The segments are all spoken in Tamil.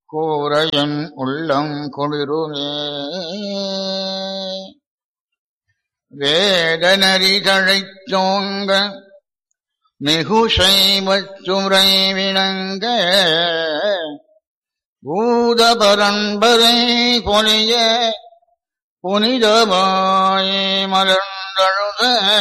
கூரையன் உள்ளம் குளிருமே வேதனரி தழைத்தோங்க மிகு சைவச்சுரை விளங்க பூத பரம்பரை பொழிய புனிதமாயே மலர்ந்தழுத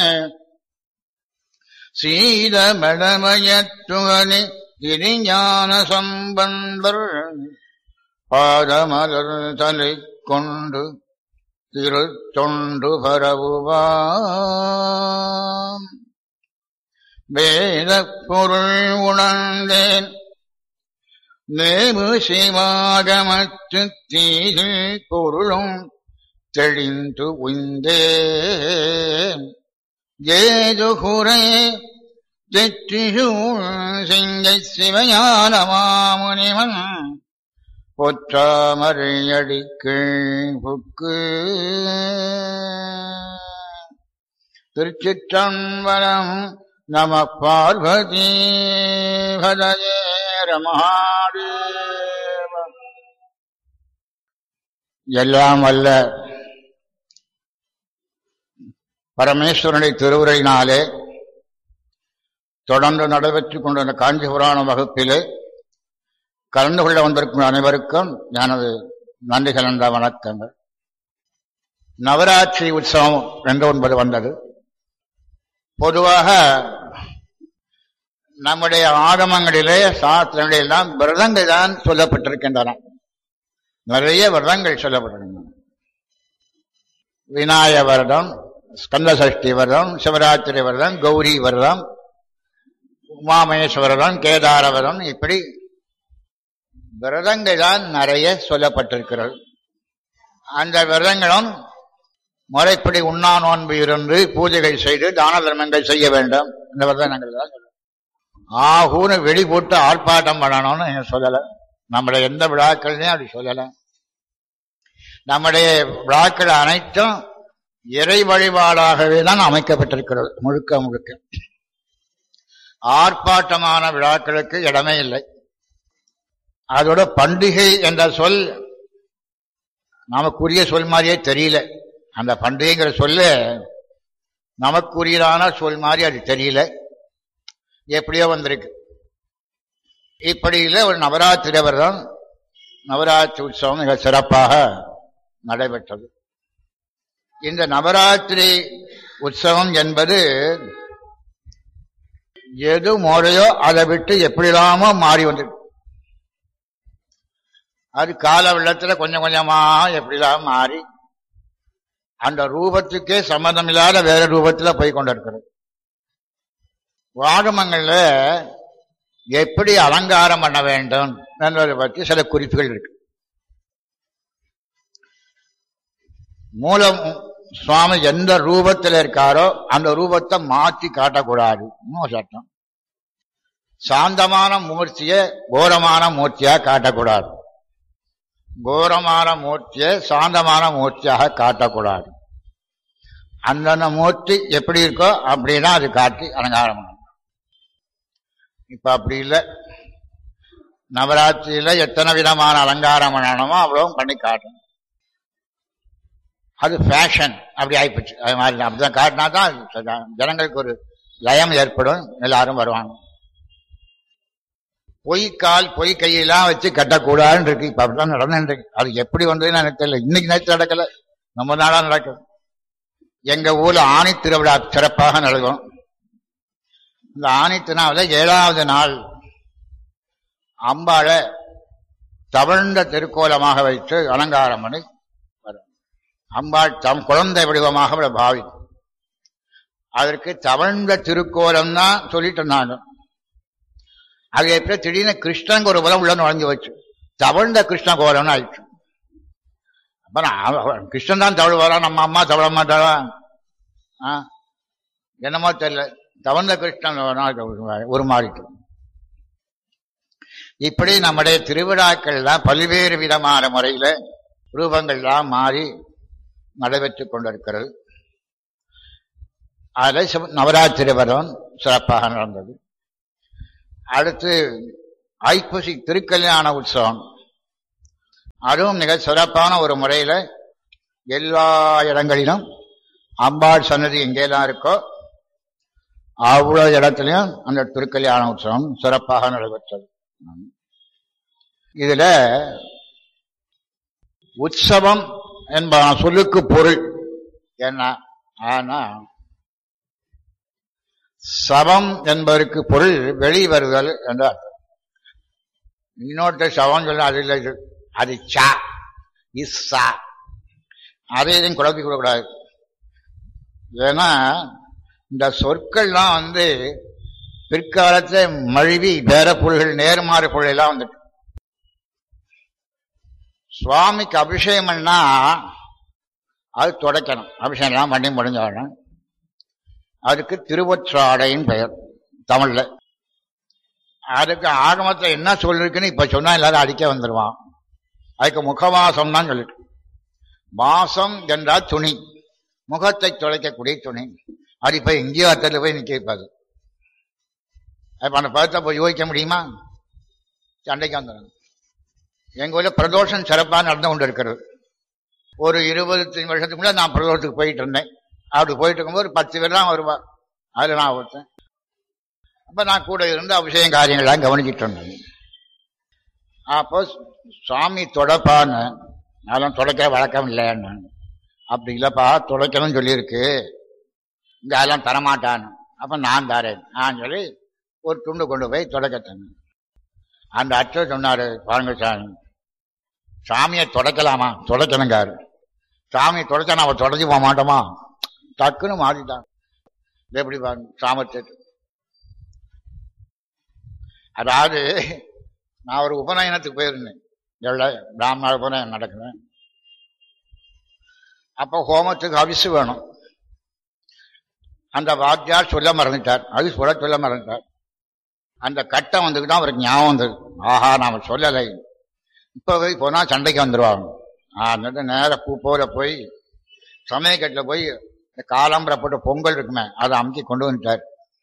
சீத மடமயத்துகனி இனிஞான சம்பந்தர் பாதமலர் தலை கொண்டு திருத்தொண்டு பரவுவாம் வேத பொருள் உணர்ந்தேன் நேமு சிவாகமத்து தீதில் பொருளும் தெளிந்து உய்ந்தேன் ஏது குறை தெற்றிசூழ் சிங்க சிவஞான மாமுனிவன் பொற்றாமரையடிக்கு புக்கு திருச்சிற்றம்பலம் நம பார்வதி பதயே ரமஹாதேவ எல்லாம் அல்ல பரமேஸ்வரனுடைய திருவுரையினாலே தொடர்ந்து நடைபெற்றுக் கொண்டிருந்த காஞ்சி புராண வகுப்பிலே கலந்து கொள்ள வந்திருக்கும் அனைவருக்கும் எனது நன்றி கலந்த வணக்கங்கள் நவராத்திரி உற்சவம் ரெண்டு ஒன்பது வந்தது பொதுவாக நம்முடைய ஆகமங்களிலே சாஸ்திரங்களில் எல்லாம் விரதங்கள் தான் சொல்லப்பட்டிருக்கின்றன நிறைய விரதங்கள் சொல்லப்பட்டிருக்கின்றன விநாய விரதம் ஸ்கந்த சஷ்டி விரதம் சிவராத்திரி விரதம் கௌரி விரதம் உமாமேஸ்வர விரதம் கேதார விரதம் இப்படி விரதங்கள் தான் நிறைய சொல்லப்பட்டிருக்கிறது அந்த விரதங்களும் முறைப்படி உண்ணா நோன்பு இருந்து பூஜைகள் செய்து தான தர்மங்கள் செய்ய வேண்டும் இந்த விரதங்கள் தான் ஆகூன்னு வெளி போட்டு ஆர்ப்பாட்டம் பண்ணணும்னு சொல்லலை நம்முடைய எந்த விழாக்கள்லையும் அப்படி சொல்லலை நம்முடைய விழாக்கள் அனைத்தும் இறை வழிபாடாகவே தான் அமைக்கப்பட்டிருக்கிறது முழுக்க முழுக்க ஆர்ப்பாட்டமான விழாக்களுக்கு இடமே இல்லை அதோட பண்டிகை என்ற சொல் நமக்குரிய சொல் மாதிரியே தெரியல அந்த பண்டிகைங்கிற சொல்ல நமக்குரியதான சொல் மாதிரி அது தெரியல எப்படியோ வந்திருக்கு இப்படி இல்லை ஒரு நவராத்திரி விரதம் நவராத்திரி உற்சவம் மிக சிறப்பாக நடைபெற்றது இந்த நவராத்திரி உற்சவம் என்பது எது முறையோ அதை விட்டு எப்படிலாமோ மாறி வந்திருக்கு அது கால வெள்ளத்துல கொஞ்சம் கொஞ்சமா எப்படிலாம் மாறி அந்த ரூபத்துக்கே சம்மந்தம் இல்லாத வேற ரூபத்துல போய் கொண்டிருக்கிறது வாகமங்கள்ல எப்படி அலங்காரம் பண்ண வேண்டும் என்பதை பற்றி சில குறிப்புகள் இருக்கு மூலம் சுவாமி எந்த ரூபத்தில் இருக்காரோ அந்த ரூபத்தை மாற்றி காட்டக்கூடாது சட்டம் சாந்தமான மூர்த்தியை கோரமான மூர்த்தியா காட்டக்கூடாது கோரமான மூர்த்தியை சாந்தமான மூர்த்தியாக காட்டக்கூடாது அந்தந்த மூர்த்தி எப்படி இருக்கோ அப்படின்னா அது காட்டி அலங்காரம் பண்ணணும் இப்ப அப்படி இல்லை நவராத்திரியில எத்தனை விதமான அலங்காரம் பண்ணணுமோ அவ்வளவும் பண்ணி காட்டணும் அது ஃபேஷன் அப்படி ஆயிப்போச்சு அது மாதிரி அப்படிதான் காட்டினா தான் ஜனங்களுக்கு ஒரு லயம் ஏற்படும் எல்லாரும் வருவாங்க பொய் கால் பொய் கையெல்லாம் வச்சு கட்டக்கூடாதுன்னு இருக்கு இப்ப அப்படிதான் நடந்துருக்கு அது எப்படி வந்ததுன்னு எனக்கு தெரியல இன்னைக்கு நேற்று நடக்கல ரொம்ப நாளா நடக்குது எங்க ஊர்ல ஆணி திருவிழா சிறப்பாக நடக்கும் இந்த ஆணி திருநாவில் ஏழாவது நாள் அம்பாளை தவழ்ந்த திருக்கோலமாக வைத்து அலங்காரம் பண்ணி வரும் அம்பாள் தம் குழந்தை வடிவமாக அவளை பாவிக்கும் அதற்கு தவழ்ந்த திருக்கோலம் தான் சொல்லிட்டு இருந்தாங்க அது எப்படி திடீர்னு கிருஷ்ணன் ஒரு பலம் உள்ள நுழைஞ்சு வச்சு தவழ்ந்த கிருஷ்ண கோலம்னு ஆயிடுச்சு அப்புறம் கிருஷ்ணன் தான் தவழுவாரா நம்ம அம்மா தவழ மாட்டாரா ஆ என்னமோ தெரியல தவழ்ந்த கிருஷ்ணன் உருமாறிட்டு இப்படி நம்முடைய திருவிழாக்கள்லாம் பல்வேறு விதமான முறையில ரூபங்கள்லாம் மாறி நடைபெற்றுக் கொண்டிருக்கிறது அதில் நவராத்திரி வரம் சிறப்பாக நடந்தது அடுத்து ஐப்பசி திருக்கல்யாண உற்சவம் அதுவும் மிக சிறப்பான ஒரு முறையில எல்லா இடங்களிலும் அம்பாள் சன்னதி எங்கெல்லாம் இருக்கோ அவ்வளவு இடத்துலயும் அந்த திருக்கல்யாண உற்சவம் சிறப்பாக நடைபெற்றது இதுல உற்சவம் என்ப சொல்லுக்கு பொருள் என்ன ஆனா சவம் என்பதற்கு பொருள் வெளிவருதல் என்ற அர்த்தம் இன்னொருத்தர் சவம் சொல்ல அது இல்லை இது. அது சா இஸ்ஸா அதை இதையும் குழப்பி கூடாது ஏன்னா இந்த சொற்கள்லாம் வந்து பிற்காலத்துல மழுவி வேற பொருள்கள் நேர்மாறு பொருள் எல்லாம் வந்துட்டு சுவாமிக்கு அபிஷேகம் பண்ணா அது தொடக்கணும் அபிஷேகம் எல்லாம் பண்ணி முடிஞ்சாலும் அதுக்கு திருவற்றாடைன்னு பெயர் தமிழ்ல அதுக்கு ஆகமத்துல என்ன சொல்லிருக்குன்னு இப்ப சொன்னா எல்லாரும் அடிக்க வந்துருவான் அதுக்கு முகவாசம் தான் சொல்லிட்டு வாசம் என்றால் துணி முகத்தை துளைக்கக்கூடிய துணி அது இப்ப எங்கேயோ அத்தல போய் நிக்க வைப்பாது அப்ப அந்த பதத்தை போய் யோசிக்க முடியுமா சண்டைக்கு வந்துடும் எங்க ஊர்ல பிரதோஷம் சிறப்பாக நடந்து கொண்டு இருக்கிறது ஒரு இருபத்தஞ்சு வருஷத்துக்கு முன்னாடி நான் பிரதோஷத்துக்கு போயிட்டு இருந்தேன் அப்படி போயிட்டு இருக்கும்போது ஒரு பத்து பேர் தான் வருவா அதுல நான் ஒருத்தன் அப்ப நான் கூட இருந்து அபிஷேகம் காரியங்கள்லாம் கவனிச்சிட்டு இருந்தேன் அப்போ சுவாமி தொடப்பான்னு அதெல்லாம் தொடக்கிற வழக்கம் இல்லைன்னு அப்படி இல்லப்பா துடைக்கணும்னு சொல்லியிருக்கு இங்க அதெல்லாம் தரமாட்டான்னு அப்ப நான் தரேன் நான் சொல்லி ஒரு துண்டு கொண்டு போய் தொடக்கத்தேன் அந்த அச்சர் சொன்னாரு பாருங்க சாமி சாமியை தொடக்கலாமா தொடக்கணுங்காரு சாமியை தொடச்சா நாம தொடச்சி போக மாட்டோமா டக்குன்னு மாறிட்டான் இது எப்படி பாருங்க சாமர்த்தியத்தை அதாவது நான் ஒரு உபநயனத்துக்கு போயிருந்தேன் எவ்வளோ பிராமண உபநயனம் நடக்குது அப்போ ஹோமத்துக்கு அவிசு வேணும் அந்த வாத்தியார் சொல்ல மறந்துட்டார் அவிசு கூட சொல்ல மறந்துட்டார் அந்த கட்டம் வந்துட்டு தான் அவருக்கு ஞாபகம் வந்தது ஆஹா நாம சொல்லலை இப்போ போய் போனா சண்டைக்கு வந்துடுவாங்க அதனால நேர பூ போல போய் சமயக்கட்டில் போய் இந்த காலம்பரை போட்டு பொங்கல் இருக்குமே அதை அமுக்கி கொண்டு வந்துட்டார்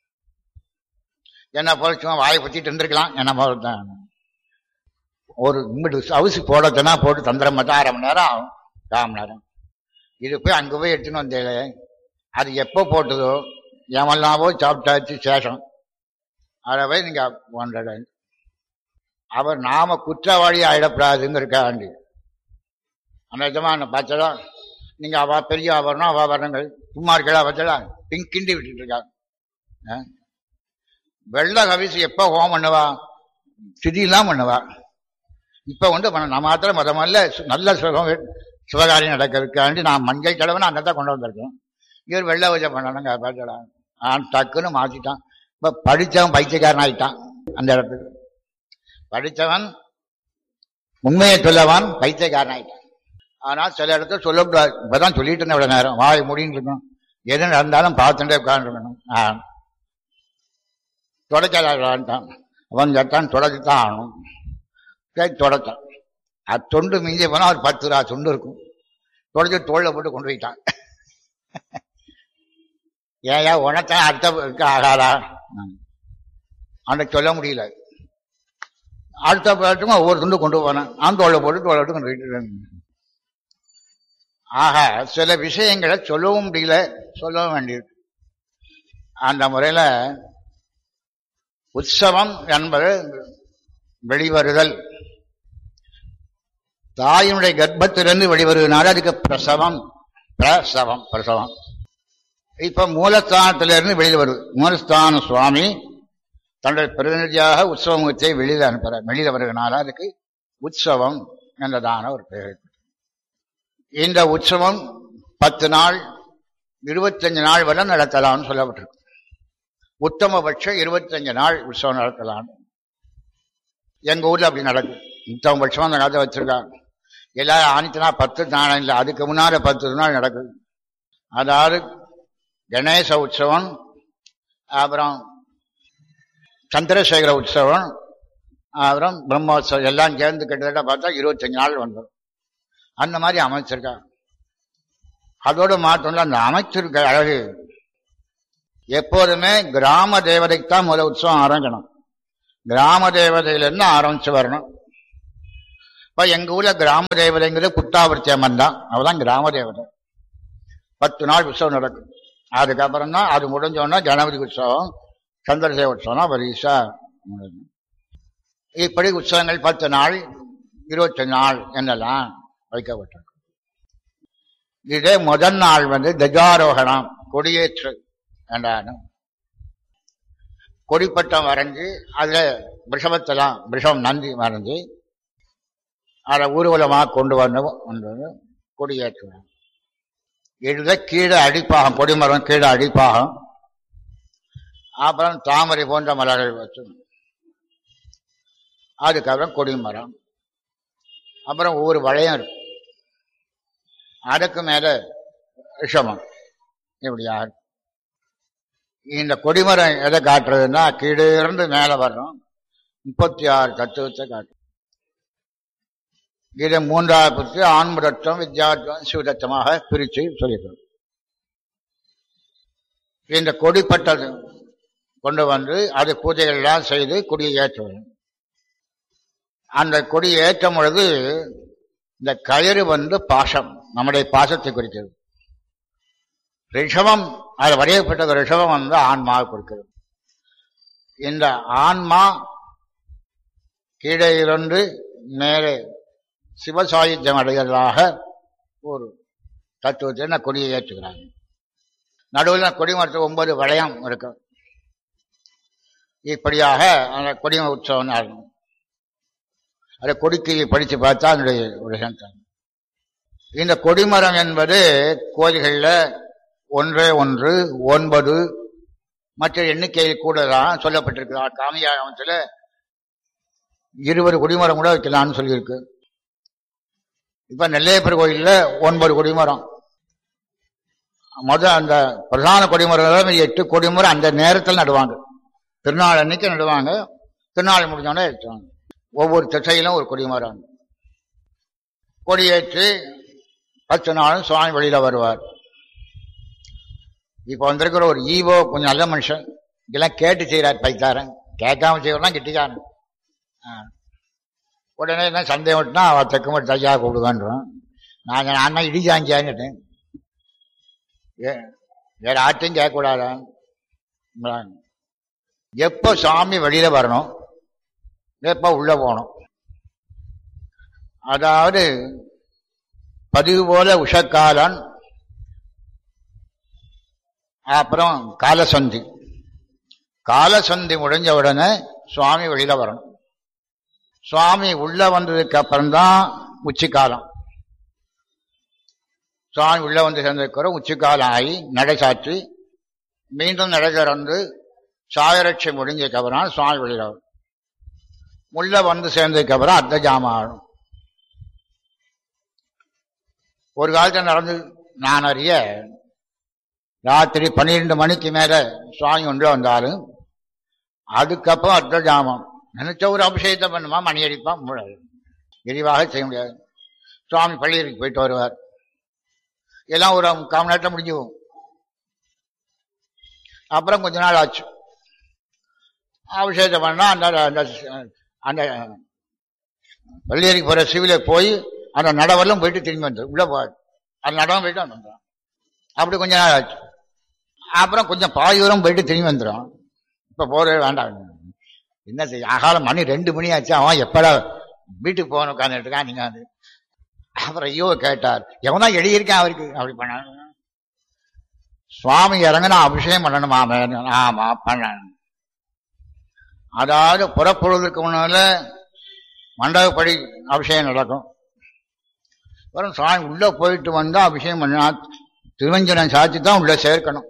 என்ன போல சும்மா வாயை பத்திட்டு இருந்திருக்கலாம் என்ன போல தான் ஒரு இம்பிட்டு அவுசி போடத்தனா போட்டு தந்திரம் மட்டும் அரை மணி நேரம் ஆகும் கால் மணி நேரம் இது போய் அங்கே போய் எடுத்துன்னு வந்தேன் அது எப்போ போட்டதோ எவெல்லாமோ சாப்பிட்டாச்சு சேஷம் அதை போய் நீங்க ஒன்றரை அவர் நாம குற்றவாளி ஆயிடப்படாதுங்கிறக்காண்டி அந்த விதமான பார்த்தா நீங்க அவ பெரிய ஆபரணம் அவ ஆபரணங்கள் சும்மா இருக்கா பார்த்தா பிங்க் கிண்டி விட்டுட்டு இருக்காங்க வெள்ள கவிசி எப்ப ஹோம் பண்ணுவா சிதியெல்லாம் பண்ணுவா இப்ப வந்து நம்ம மாத்திரம் மத முதல்ல நல்ல சுகம் சிவகாரியம் நடக்கிறதுக்காண்டி நான் மஞ்சள் கடவுன்னு அந்த தான் கொண்டு வந்திருக்கேன் இவர் வெள்ள பூஜை பண்ணணுங்க பார்த்தா ஆன் டக்குன்னு மாத்திட்டான் இப்ப படிச்சவன் பைத்தியக்காரன் ஆயிட்டான் அந்த இடத்துக்கு படித்தவன் உண்மையை சொல்லவான் பைத்தியக்காரன் ஆயிட்டான் ஆனா சில இடத்துல சொல்லக்கூடாது இப்பதான் சொல்லிட்டு இருந்தேன் இவ்வளவு நேரம் வாய் முடின்னு இருக்கும் எது நடந்தாலும் பார்த்துட்டே உட்காந்துருக்கணும் தொடச்சான் அவன் கேட்டான் தொடச்சுதான் ஆகணும் சரி தொடச்சான் அது தொண்டு மிஞ்சி போனா ஒரு பத்து ரூபா தொண்டு இருக்கும் தொடச்சு தோல்ல போட்டு கொண்டு போயிட்டான் ஏயா உனத்தான் அடுத்த ஆகாதா அவனுக்கு சொல்ல முடியல அடுத்த பாட்டுமா ஒவ்வொரு துண்டு கொண்டு போனேன் நான் தோலை போட்டு தோலை போட்டு கொண்டு போயிட்டு ஆக சில விஷயங்களை சொல்லவும் முடியல சொல்லவும் வேண்டியிருக்கு அந்த முறையில உற்சவம் என்பது வெளிவருதல் தாயினுடைய கர்ப்பத்திலிருந்து வெளிவருவதனால அதுக்கு பிரசவம் பிரசவம் பிரசவம் இப்ப மூலஸ்தானத்திலிருந்து வெளியில் வருது மூலஸ்தான சுவாமி தன்னுடைய பிரதிநிதியாக உற்சவத்தை வெளியில் அனுப்புற வெளியில் வருகிறனால அதுக்கு உற்சவம் என்றதான ஒரு பெயர் இந்த உற்சவம் பத்து நாள் இருபத்தஞ்சு நாள் வரை நடத்தலாம்னு சொல்லப்பட்டிருக்கு உத்தமபட்சம் இருபத்தஞ்சு நாள் உற்சவம் நடத்தலாம் எங்க ஊர்ல அப்படி நடக்கும் உத்தமபட்சம் அந்த காலத்தை வச்சிருக்காங்க எல்லாரும் ஆணித்தனா பத்து நாள் இல்லை அதுக்கு முன்னால பத்து நாள் நடக்குது அதாவது கணேச உற்சவம் அப்புறம் சந்திரசேகர உற்சவம் அப்புறம் பிரம்மோத்சவம் எல்லாம் சேர்ந்து கிட்டத்தட்ட பார்த்தா இருபத்தஞ்சு நாள் வந்துடும் அந்த மாதிரி அமைச்சிருக்காங்க அதோட மாற்றம்ல அந்த அமைச்சிருக்க அழகு எப்போதுமே கிராம தேவதைக்கு தான் முதல் உற்சவம் ஆரம்பிக்கணும் கிராம தேவதையிலிருந்து ஆரம்பிச்சு வரணும் இப்ப எங்க ஊர்ல கிராம தேவதைங்கிறது புட்டாவர்த்தி அம்மன் தான் அவதான் கிராம தேவதை பத்து நாள் உற்சவம் நடக்கும் அதுக்கப்புறம் தான் அது முடிஞ்சோன்னா கணபதி உற்சவம் சந்திரசேவ உற்சவம் வரிசா முடியும் இப்படி உற்சவங்கள் பத்து நாள் இருபத்தி நாள் என்னெல்லாம் வைக்கப்பட்டிருக்கு இதே முதல் நாள் வந்து கஜாரோகணம் கொடியேற்று என்றாலும் கொடிப்பட்டம் வரைஞ்சி அதுல விஷமத்தெல்லாம் விஷம் நந்தி வரைஞ்சி அதை ஊர்வலமாக கொண்டு வந்து கொண்டு வந்து கொடியேற்றுவாங்க எழுத கீழே அடிப்பாகம் கொடிமரம் கீழே அடிப்பாகம் அப்புறம் தாமரை போன்ற மலர்கள் வச்சு அதுக்கப்புறம் கொடிமரம் அப்புறம் ஒவ்வொரு வளையம் இருக்கும் அதுக்கு மேல ரிஷமம் இப்படியா இருக்கும் இந்த கொடிமரம் எதை காட்டுறதுன்னா கீழே இருந்து மேலே வரணும் முப்பத்தி ஆறு தத்துவத்தை காட்டும் இதை மூன்றாவது பிரித்து ஆன்மதத்துவம் வித்யாத்வம் சிவதத்துவமாக பிரித்து சொல்லியிருக்கோம் இந்த கொடிப்பட்டது கொண்டு வந்து அது பூஜைகள் எல்லாம் செய்து கொடியை ஏற்றுவோம் அந்த கொடி ஏற்றும் பொழுது இந்த கயிறு வந்து பாசம் நம்முடைய பாசத்தை குறிக்கிறது ரிஷபம் அது வரையப்பட்ட ரிஷபம் வந்து ஆன்மாவை குறிக்கிறது இந்த ஆன்மா கீழே இருந்து மேலே சிவசாயுத்தியம் அடைகிறதாக ஒரு தத்துவத்தை நான் கொடியை ஏற்றுகிறாங்க நடுவில் கொடிமரத்து ஒன்பது வளையம் இருக்கு இப்படியாக அந்த கொடிம உற்சவம் நடக்கும் அதை கொடிக்கு படித்து பார்த்தா அதனுடைய ஒரு சந்தம் இந்த கொடிமரம் என்பது கோயில்களில் ஒன்றே ஒன்று ஒன்பது மற்ற எண்ணிக்கையில் கூட தான் சொல்லப்பட்டிருக்கு காமியாகமத்தில் இருபது கொடிமரம் கூட வைக்கலாம்னு சொல்லியிருக்கு இப்ப நெல்லையப்பர் கோயில்ல ஒன்பது கொடிமரம் முத அந்த பிரதான கொடிமரம் எட்டு கொடிமரம் அந்த நேரத்தில் நடுவாங்க திருநாள் அன்னைக்கு நடுவாங்க திருநாள் முடிஞ்சோடனே எடுத்துவாங்க ஒவ்வொரு திசையிலும் ஒரு கொடிமரம் கொடியேற்றி பத்து நாளும் சுவாமி வெளியில வருவார் இப்ப வந்திருக்கிற ஒரு ஈவோ கொஞ்சம் நல்ல மனுஷன் இதெல்லாம் கேட்டு செய்யறார் பைத்தாரன் கேட்காம செய்யறதான் கிட்டிக்காரன் உடனே என்ன சந்தேகம் விட்டுனா அவ தெக்குமட்டு தையா கூப்பிடுவான்றோம் நாங்க நான் இடிச்சாஞ்சான்னுட்டேன் வேற ஆட்டையும் கேட்கக்கூடாதா எப்போ சாமி வெளியில வரணும் எப்போ உள்ள போகணும் அதாவது பதிவு போல உஷக்காலன் அப்புறம் காலசந்தி காலசந்தி முடிஞ்ச உடனே சுவாமி வெளியில வரணும் சுவாமி உள்ள வந்ததுக்கு அப்புறம்தான் உச்சிக்காலம் சுவாமி உள்ள வந்து சேர்ந்ததுக்கு உச்சிக்காலம் ஆகி நடை சாற்றி மீண்டும் நடை திறந்து சாயரட்சி முடிஞ்சதுக்கு அப்புறம் சுவாமி வெளியில வரும் உள்ள வந்து சேர்ந்ததுக்கு அப்புறம் அர்த்த ஜாமம் ஆகும் ஒரு காலத்தில் நடந்து நான் அறிய ராத்திரி பன்னிரெண்டு மணிக்கு மேல சுவாமி ஒன்று வந்தாலும் அதுக்கப்புறம் அர்த்த ஜாமம் நினைச்ச ஒரு அபிஷேகத்தை பண்ணுமா மணி அடிப்பான் முடியாது விரிவாக செய்ய முடியாது சுவாமி பள்ளியிற்கு போயிட்டு வருவார் எல்லாம் ஒரு முக்கால் மணி நேரத்தில் முடிஞ்சு போகும் அப்புறம் கொஞ்ச நாள் ஆச்சு அபிஷேகத்தை பண்ணா அந்த அந்த அந்த பள்ளியறைக்கு போற சிவில போய் அந்த நடவெல்லாம் போயிட்டு திரும்பி வந்துடும் உள்ள போகாது அந்த நடவம் போயிட்டு வந்துடும் அப்படி கொஞ்ச நாள் ஆச்சு அப்புறம் கொஞ்சம் பாதி தூரம் போயிட்டு திரும்பி வந்துடும் இப்ப போறே வேண்டாம் என்ன செய்ய அகால மணி ரெண்டு மணி ஆச்சு அவன் எப்படா வீட்டுக்கு போகணும் உட்காந்துட்டு இருக்கான் நீங்க வந்து அப்புறம் ஐயோ கேட்டார் எவனா எழுதியிருக்கேன் அவருக்கு அப்படி பண்ண சுவாமி இறங்கினா அபிஷேகம் பண்ணணுமா ஆமா பண்ணணும் அதாவது புறப்படுவதற்கு முன்னால மண்டபப்படி அபிஷேகம் நடக்கும் அப்புறம் சுவாமி உள்ள போயிட்டு வந்தா அபிஷேகம் பண்ணினா திருவஞ்சனம் சாத்தி தான் உள்ள சேர்க்கணும்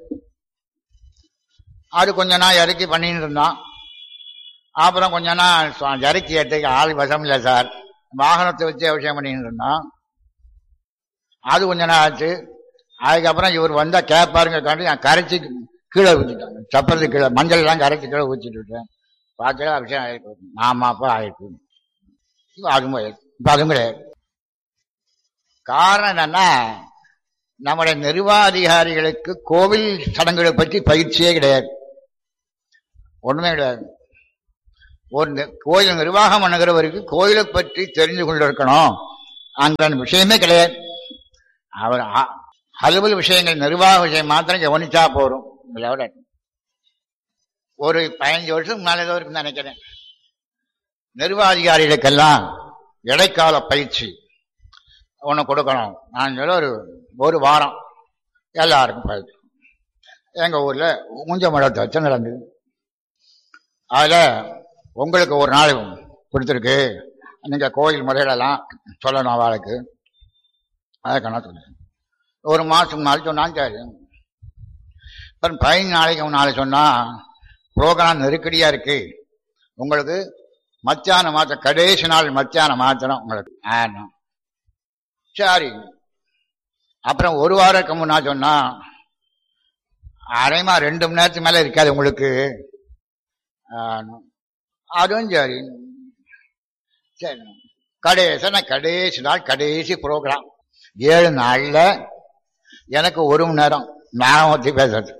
அது கொஞ்ச நாள் இறக்கி பண்ணிட்டு இருந்தான் அப்புறம் கொஞ்ச நாள் இறக்கி ஏற்றுக்கு ஆள் வசம் இல்லை சார் வாகனத்தை வச்சு அபிஷேகம் பண்ணிட்டு இருந்தான் அது கொஞ்ச நாள் ஆச்சு அதுக்கப்புறம் இவர் வந்தா கேட்பாருங்க காட்டி நான் கரைச்சி கீழே ஊற்றிட்டாங்க சப்பரத்து கீழே மஞ்சள் எல்லாம் கரைச்சி கீழே ஊற்றிட்டு விட்டேன் பார்க்கல அபிஷேகம் ஆயிருக்கு ஆமாப்பா ஆயிருக்கு இப்போ அதுவும் இப்போ அதுவும் கிடையாது காரணம் என்னன்னா நம்முடைய நிர்வாகிகாரிகளுக்கு கோவில் சடங்குகளை பற்றி பயிற்சியே கிடையாது ஒண்ணுமே கிடையாது ஒரு நி- கோயில் நிர்வாகம் பண்ணுகிறவருக்கு கோயிலை பற்றி தெரிஞ்சு கொண்டிருக்கணும் அந்த விஷயமே கிடையாது அவர் அ- அலுவல் விஷயங்கள் நிர்வாக விஷயம் மாத்திரம் கவனிச்சா போறோம் இதோட ஒரு பதினஞ்சு வருஷம் மேலே ஏதோ இருக்குன்னு நினைக்கிறேன் நிர்வாகிகளுக்கெல்லாம் இடைக்கால பயிற்சி ஒன்று கொடுக்கணும் நான் சொல்ல ஒரு ஒரு வாரம் எல்லாருக்கும் பயிற்சி எங்க ஊர்ல ஊஞ்சமடத்தை வச்சு நடந்தது அதுல உங்களுக்கு ஒரு நாள் கொடுத்துருக்கு நீங்க கோயில் முறையிலலாம் சொல்லணும் அவளுக்கு அதுக்கான சொல்லு ஒரு மாசம் முன்னாடி சொன்னான் சரி அப்புறம் பதினஞ்சு நாளைக்கு முன்னால சொன்னா ப்ரோக்ராம் நெருக்கடியா இருக்கு உங்களுக்கு மத்தியானம் மாத்திரம் கடைசி நாள் மத்தியானம் மாத்திரம் உங்களுக்கு ஆனா சரி அப்புறம் ஒரு வாரத்துக்கு முன்னா சொன்னா அரைமா ரெண்டு மணி நேரத்துக்கு மேல இருக்காது உங்களுக்கு ஆனா, அதுவும் சரி சரி கடைசி நான் கடைசி நாள் கடைசி ப்ரோக்ராம் ஏழு நாள்ல எனக்கு ஒரு மணி நேரம் நான் பத்தி பேசுறது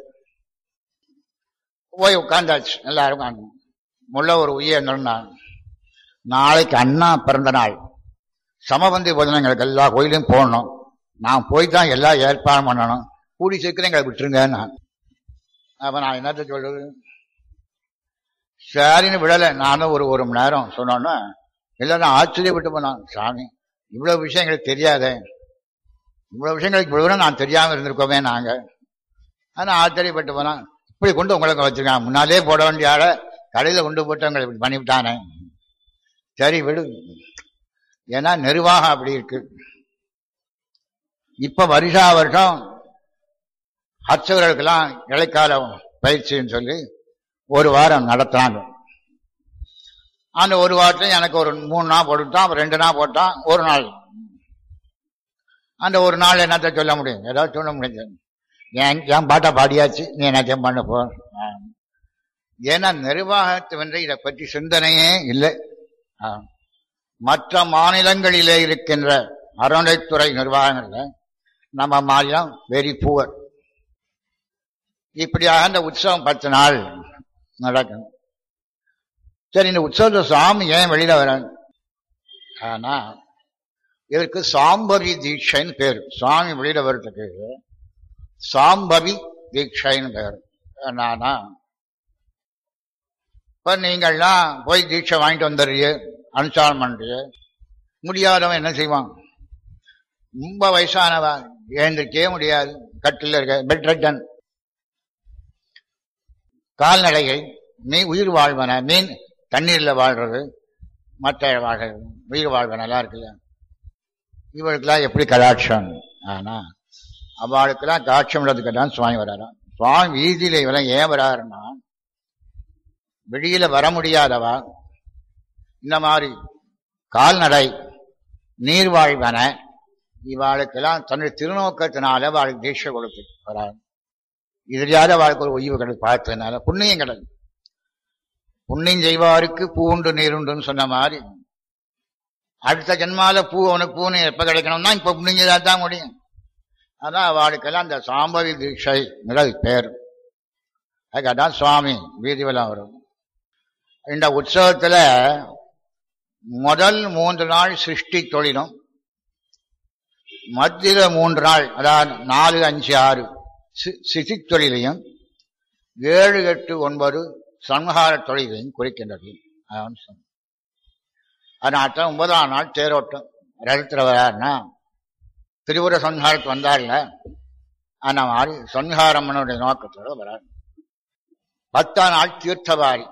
போய் உட்காந்தாச்சு எல்லாரும் உட்காந்து முள்ள ஒரு உயிர் நான் நாளைக்கு அண்ணா பிறந்த நாள் சமபந்தி போதனங்களுக்கு எல்லா கோயிலையும் போகணும் நான் போய் தான் எல்லா ஏற்பாடும் பண்ணணும் கூடி சீக்கிரம் எங்களை விட்டுருங்க நான் அப்ப நான் என்னத்த சொல்றது சரின்னு விடலை நானும் ஒரு ஒரு மணி நேரம் சொன்னோன்னா எல்லாரும் ஆச்சரியப்பட்டு போனான் சாமி இவ்வளவு விஷயம் எங்களுக்கு தெரியாதே இவ்வளவு விஷயங்களுக்கு இவ்வளவு நான் தெரியாம இருந்திருக்கோமே நாங்க ஆனா ஆச்சரியப்பட்டு போனான் இப்படி கொண்டு உங்களுக்கு வச்சிருக்கான் முன்னாலே போட வேண்டிய ஆளை கடையில கொண்டு போட்டு உங்களை இப்படி பண்ணிவிட்டானே சரி விடு ஏன்னா நிர்வாகம் அப்படி இருக்கு இப்ப வருஷா வருஷம் அர்ச்சகர்களுக்கெல்லாம் இடைக்கால பயிற்சின்னு சொல்லி ஒரு வாரம் நடத்துறாங்க அந்த ஒரு வாரத்துல எனக்கு ஒரு மூணு நாள் போட்டுட்டான் அப்புறம் ரெண்டு நாள் போட்டான் ஒரு நாள் அந்த ஒரு நாள் என்னத்த சொல்ல முடியும் ஏதாவது சொல்ல முடியும் என் என் பாட்டா பாடியாச்சு நீ என்னத்தையும் பண்ண போ ஆ. ஏன்னா நிர்வாகத்தை வந்து இதை பற்றி சிந்தனையே இல்லை ஆ. மற்ற மாநிலங்களிலே இருக்கின்ற அறநிலைத்துறை நிர்வாகங்கள்ல நம்ம மாநிலம் வெரி புவர் இப்படியாக அந்த உற்சவம் பத்து நாள் நடக்கும் சரி இந்த உற்சவத்தை சாமி ஏன் வெளியில வர ஆனா இதற்கு சாம்பவி தீட்சைன்னு பேர் சுவாமி வெளியில வர்றதுக்கு சாம்பவி தீட்சைன்னு பேர் என்னன்னா இப்ப நீங்கள்லாம் போய் தீட்சை வாங்கிட்டு வந்துடுறிய அனுஷ்டானம் பண்றிய முடியாதவன் என்ன செய்வான் ரொம்ப வயசானவா எழுந்திருக்கவே முடியாது கட்டில் இருக்க பெட் ரெட்டன் கால்நடைகள் மீ உயிர் வாழ்வன மீன் தண்ணீர்ல வாழ்றது மற்ற வாழ்கிறது உயிர் வாழ்வன எல்லாம் இருக்குல்ல இவளுக்கெல்லாம் எப்படி கடாட்சம் ஆனா அவளுக்கெல்லாம் காட்சம் உள்ளதுக்கு தான் சுவாமி வராராம் சுவாமி வீதியில இவெல்லாம் ஏன் வராருன்னா வெளியில வர முடியாதவா இந்த மாதிரி கால்நடை நீர்வாழ்வன இவாளுக்கெல்லாம் தன்னுடைய திருநோக்கத்தினால அவளுக்கு தீட்சை கொடுத்து வராரு இதிலாத வாழ்க்கை ஒரு ஒய்வு கிடையாது பார்த்ததுனால புண்ணியம் கிடையாது புண்ணியம் செய்வாருக்கு பூண்டு நீருண்டுன்னு சொன்ன மாதிரி அடுத்த ஜென்மால பூ அவனுக்கு பூனு எப்ப கிடைக்கணும்னா இப்ப புண்ணியதா தான் முடியும் அதான் அவளுக்கெல்லாம் அந்த சாம்பவி தீட்சை நிலை பேர் அதுக்காதான் சுவாமி வீதிவெல்லாம் வரும் இந்த உற்சவத்துல முதல் மூன்று நாள் சிருஷ்டி தொழிலும் மத்தியில மூன்று நாள் அதாவது நாலு அஞ்சு ஆறு சி- சிசி தொழிலையும் ஏழு எட்டு ஒன்பது சம்ஹார தொழிலையும் குறிக்கின்றது அதான் சொன்னேன். அதனால ஒன்பதாம் நாள் தேரோட்டம் ரதத்தில் வராருன்னா திரிபுர சம்ஹாரத்து வந்தார்ல அந்த மாதிரி சம்ஹாரம்மனுடைய நோக்கத்தோட வரார் பத்தாம் நாள் தீர்த்தவாரி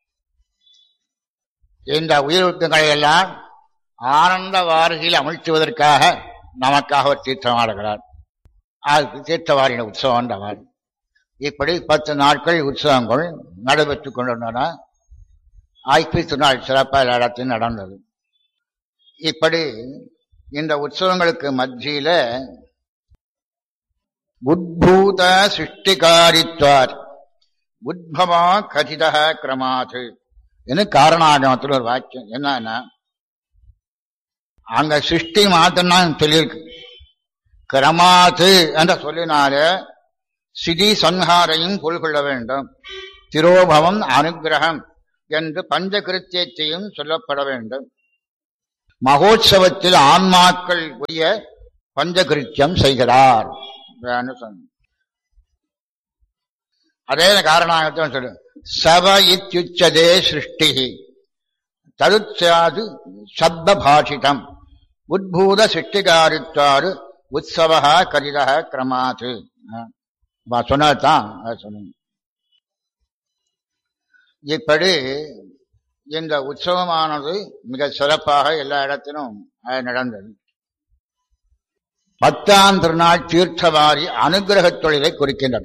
இந்த உயிரிழப்புகளை எல்லாம் ஆனந்த வாரிகையில் அமிழ்த்துவதற்காக நமக்காக ஒரு தீர்த்தம் ஆடுகிறார் அதுக்கு தீர்த்தவாரின உற்சவம் மாதிரி இப்படி பத்து நாட்கள் உற்சவங்கள் நடைபெற்றுக் கொண்டிருந்தன ஐப்பத்து நாள் சிறப்பாக எல்லா இடத்திலும் நடந்தது இப்படி இந்த உற்சவங்களுக்கு மத்தியில உத்பூத சிருஷ்டிகாரித்வார் உத்பவா கதித கிரமாது என்று காரணாகமத்தில் ஒரு வாக்கியம் என்னன்னா அங்க சிருஷ்டி மாத்திரம் சொல்லியிருக்கு கிரமாது என்ற சொல்லினால சிதி சன்ஹாரையும் கொள்கொள்ள வேண்டும் திரோபவம் அனுகிரகம் என்று பஞ்சகிருத்தியத்தையும் சொல்லப்பட வேண்டும் மகோத்சவத்தில் ஆன்மாக்கள் உரிய பஞ்சகிருத்தியம் செய்கிறார் என்று சொன்ன அதே காரணாகத்தான் சொல்லு சப இத்யுச்சதே சிருஷ்டி தருத்யாது சப்த பாஷிதம் உத்பூத சிருஷ்டிகாரித்தாரு உற்சவா கரிதா கிரமாத்து சொன்னதான் சொன்ன இப்படி இந்த உற்சவமானது மிக சிறப்பாக எல்லா இடத்திலும் நடந்தது பத்தாம் திருநாள் தீர்த்தவாரி அனுகிரக தொழிலை குறிக்கின்றது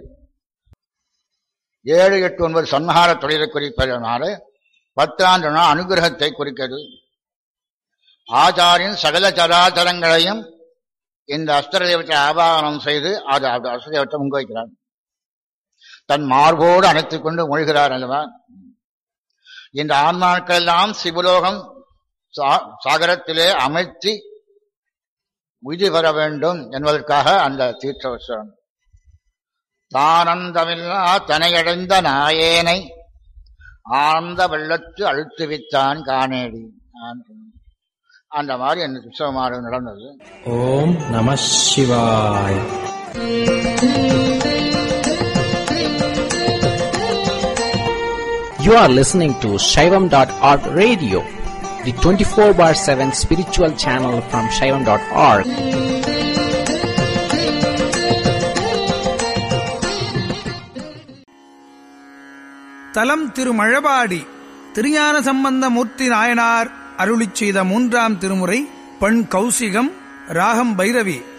ஏழு எட்டு ஒன்பது சன்மார தொழிலை குறிப்பதனால பத்தாம் திருநாள் அனுகிரகத்தை குறிக்கிறது ஆச்சாரின் சகல சராச்சரங்களையும் இந்த அஸ்திர தெய்வத்தை ஆபாரணம் செய்து அது அஸ்திர தெய்வத்தை முங்க வைக்கிறார் தன் மார்போடு அணைத்துக் கொண்டு மொழிகிறார் அல்லவா இந்த ஆன்மாக்கள் எல்லாம் சிவலோகம் சாகரத்திலே அமைத்து உய்தி பெற வேண்டும் என்பதற்காக அந்த தீர்த்தவசரம் தானந்தமில்லா தனையடைந்த நாயேனை ஆனந்த வெள்ளத்து அழுத்துவித்தான் காணேடி அந்த மாதிரி அந்த உற்சவமாக நடந்தது ஓம் நம சிவாய் You are listening to Shaivam.org radio, the 24 bar 7 spiritual channel from Shaivam.org. தலம் திருமழபாடி திருஞான சம்பந்த மூர்த்தி நாயனார் அருளிச் செய்த மூன்றாம் திருமுறை பண் கௌசிகம் ராகம் பைரவி